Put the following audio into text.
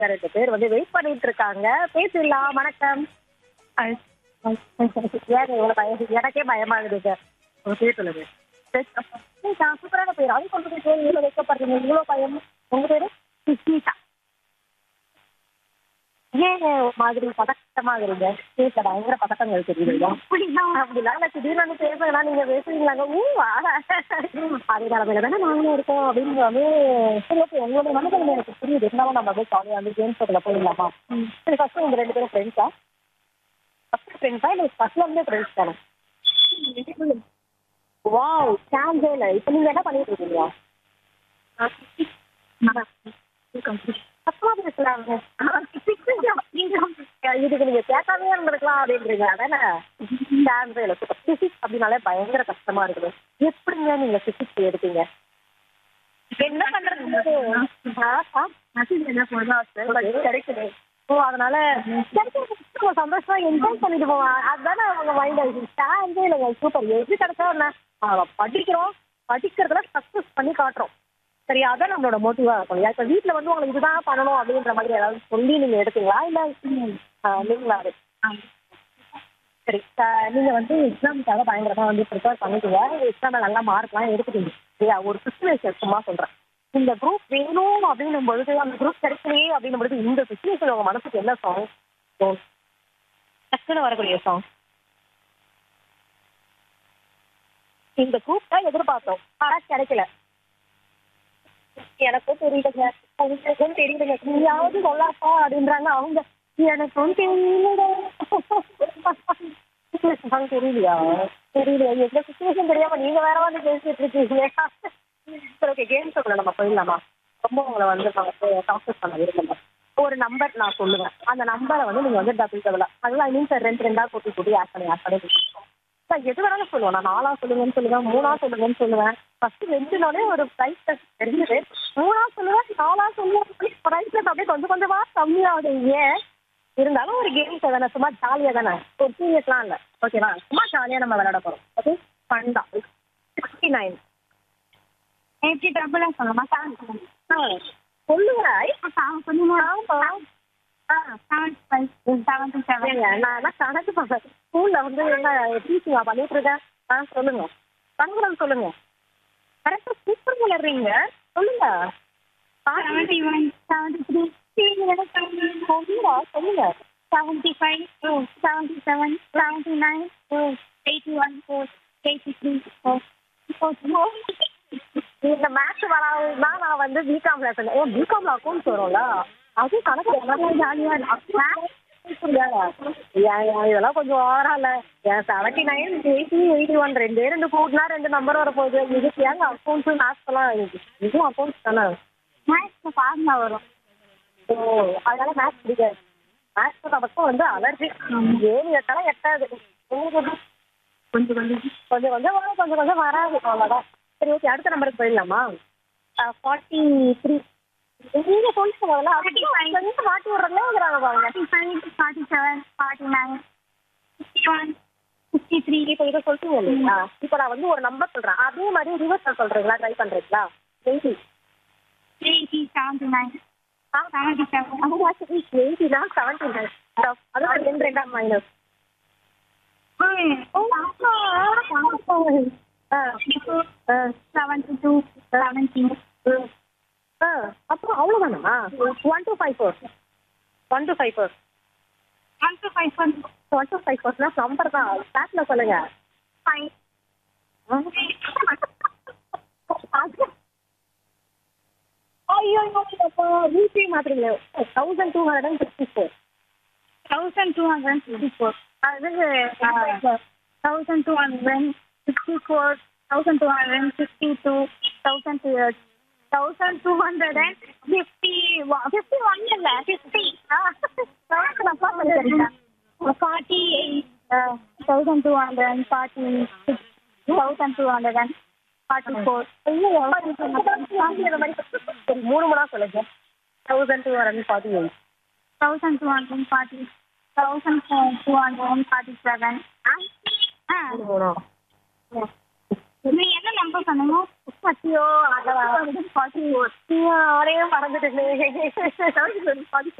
ரெண்டு பேர் வந்து வெயிட் பண்ணிட்டு இருக்காங்க பேசிடலாம் வணக்கம் ஏங்க இவ்வளவு பயம் எனக்கே பயமாகுது சார் உங்க பேர் சொல்லுங்க சுஷ்மிதா சூப்பரான பேர் அது கொண்டு போய் பேர் இவ்வளவு வைக்கப்படுறீங்க இவ்வளவு பயம் உங்க பேரு சுஷ்மிதா ஏங்க ஒரு மாதிரி பதட்டமா இருங்க பேச பயங்கர பதட்டங்கள் தெரியுது அப்படிலாம் அப்படிலாம் நான் திடீர்னு வந்து பேசுறேன்னா நீங்க பேசுவீங்களாங்க ஊ அதே நிலமையில தானே நாங்களும் இருக்கோம் அப்படின்னு வந்து சரி ஓகே உங்களுடைய மனதில் எனக்கு புரியுது இருந்தாலும் நம்ம அப்படியே ஜாலியாக வந்து கேம்ஸ் அதில் போயிடலாமா சரி ஃபர்ஸ்ட் உங்க ரெண்டு பேரும் ஃப்ரெண்ட்ஸா ஃபர்ஸ்ட் ஃப்ரெண்ட்ஸா இல்லை ஃபர்ஸ்ட்ல இருந்தே ஃப்ரெண்ட்ஸ் தானே வாவ் சான்ஸே இல்லை இப்போ நீங்க என்ன பண்ணிட்டு இருக்கீங்க தப்பா பேசலாங்க இதுக்கு நீங்க கேட்காமே இருந்திருக்கலாம் அப்படின்றீங்க அதானே சான்ஸே இல்லை பிசிக்ஸ் அப்படின்னாலே பயங்கர கஷ்டமா இருக்குது எப்படிங்க நீங்க பிசிக்ஸ் எடுத்தீங்க என்ன பண்றது கிடைக்குது ஓ அதனால கிடைக்கிற சந்தோஷமா என்ஜாய் பண்ணிட்டு போவான் அதுதானே அவங்க மைண்ட் ஆயிடுச்சு சான்ஸே இல்லைங்க சூப்பர் எது கிடைச்சா என்ன ஆ, படிக்கிறோம் படிக்கிறதுல சக்சஸ் பண்ணி காட்டுறோம் சரி அதான் நம்மளோட மோட்டிவா இருக்கும் இப்போ வீட்டில் வந்து உங்களுக்கு இதுதான் பண்ணணும் அப்படின்ற மாதிரி ஏதாவது சொல்லி நீங்க எடுத்தீங்களா இல்லை நீங்களா அது சரி அஹ் நீங்க வந்து எக்ஸாமுக்காக பயங்கரமா வந்து ப்ரிப்பேர் பண்ணிட்டீங்க எக்ஸாம்ல நல்லா மார்க்லாம் எடுத்துட்டீங்க சரியா ஒரு சுச்சுவேஷன் சும்மா சொல்றேன் இந்த குரூப் வேணும் அப்படின்னும் பொழுது அந்த குரூப் கிடைக்கலையே அப்படின்னும் பொழுது இந்த சுச்சுவேஷன் உங்க மனசுக்கு என்ன சாங் டக்குன்னு வரக்கூடிய சாங் இந்த குரூப் தான் எதிர்பார்த்தோம் ஆனா கிடைக்கல எனக்கும் தெரியலங்க உங்களுக்கும் தெரியலங்க நீயாவது சொல்லாப்பா அப்படின்றாங்க அவங்க எனக்கும் தெரியலடா சுச்சுவேஷன் தெரியலையா தெரியலையா எந்த சுச்சுவேஷன் தெரியாம நீங்க வேற வந்து பேசிட்டு இருக்கீங்க சரி ஓகே கேம் ஷோக்குள்ள நம்ம போயிடலாமா ரொம்ப உங்களை வந்து நான் வந்து டாக்டர் பண்ண விரும்பல ஒரு நம்பர் நான் சொல்லுவேன் அந்த நம்பரை வந்து நீங்க வந்து டபுள் டபுளா அதுவும் ஐ மீன் சார் ரெண்டு ரெண்டா கூட்டி கூட்டி ஆட் பண்ணி ஆட் பண்ணி சார் எது வேணாலும் சொல்லுவேன் நான் நாலா சொல்லுங்கன்னு சொல்லுவேன் மூணா சொல்லுங்கன்னு சொல்லுவேன் ஃபர்ஸ்ட் ரெண்டுனாலே ஒரு ப்ரைஸ் டெஸ்ட் தெரிஞ்சது மூணா சொல்லுவேன் நாலா சொல்லுவேன் ப்ரைஸ் டெஸ்ட் அப்படியே கொஞ்சம் கொஞ்சமா கம்மியாகுது ஏன் இருந்தாலும் ஒரு கேம் தானே சும்மா ஜாலியாக தானே ஒரு சீரியஸ்லாம் இல்லை ஓகேவா சும்மா ஜாலியாக நம்ம விளையாட போகிறோம் ஓகே ஃபன் தான் சிக்ஸ்டி நைன் எப்படி டபுளாக சொல்லணுமா செவன் சொல்லுங்க சொல்லுங்க செவன் சொல்லுங்க ஆ seven five seven two seven ஏங்க, நான் என்ன கணக்கு பார்க்க ஸ்கூல்ல வந்து என்ன டீச்சிங்கா பண்ணிட்டு இருக்கேன் ஆ சொல்லுங்க கண்குலம் சொல்லுங்க கரெக்டா சூப்பர் விளையாடுறீங்க சொல்லுங்க செவன்டி ஒன் செவன்டி த்ரீ சொல்லுங்க சொல்லுங்க seventy five seventy seven seventy nine eighty one four eighty three இந்த மேட்ச் வராதுன்னா நான் வந்து பிகாம்ல இருக்கேன் ஏன் பிகாம்ல அக்கௌண்ட்ஸ் வரும்ல அது கணக்கு நல்லா ஜாலியா இருக்கும் ஏன் ஏன் இதெல்லாம் கொஞ்சம் ஓவரா இல்ல ஏன் seventy nine eighty eighty one ரெண்டே ரெண்டு கூட்டினா ரெண்டு நம்பர் வர போகுது இதுக்கு ஏங்க அக்கௌண்ட்ஸ் மேத்ஸ் எல்லாம் இதுவும் அக்கௌண்ட்ஸ் தானே மேக்ஸ் ஃபார்முலா வரும் ஓ அதனால மேத்ஸ் பிடிக்காது மேத்ஸ் நமக்கும் வந்து அலர்ஜி ஏழு எட்டாலும் எட்டாது உங்களுக்கு எப்படி? கொஞ்சம் கொஞ்சம் கொஞ்சம் கொஞ்சம் வரும் கொஞ்சம் கொஞ்சம் வராது அவ்வளோதான் சரி ஓகே அடுத்த நம்பருக்கு போயிடலாமா ஃபார்ட்டி த்ரீ நீங்க சொல்லுங்க முதல்ல அதுக்கு வந்து மாட்டி விடுறதுங்கிறாங்க பாருங்க forty five forty seven forty nine fifty one fifty three இப்போ இதை சொல்றீங்க இல்லையா இப்போ நான் வந்து ஒரு நம்பர் சொல்றேன் அதே மாதிரி ரிவர்ஸ் சொல்றீங்களா ட்ரை பண்றீங்களா eighty eighty seventy nine seventy seven eighty தான் செவன்டி நைன் அதான் ரெண்டு ரெண்டா மைனஸ் செவன்டி டூ செவன்டி அப்புறம் அவ்வளோதானா one two five four one two five four one two five one one two five ஃபோர்ஸ்னா நம்பர் தான் ஸ்டார்ட்ல சொல்லுங்க ஃபைவ் ஐயோ அப்போ ரூபி மாத்திரங்களே thousand two hundred and sixty four thousand two hundred fifty four அது thousand two hundred sixty four thousand two hundred sixty two thousand thousand two hundred and fifty fifty one இல்லை fifty forty eight thousand two hundred and forty six thousand two hundred and forty four சரி மூணு மூணா சொல்லுங்க thousand two hundred forty eight thousand two hundred forty thousand two hundred forty seven ஆ மூணு மூணா நீ என்ன நம்பர் சொன்னீங்க ஐயோ அதான் ஃபார்ட்டி ஃபோர் அவரையும் மறந்துட்டேன்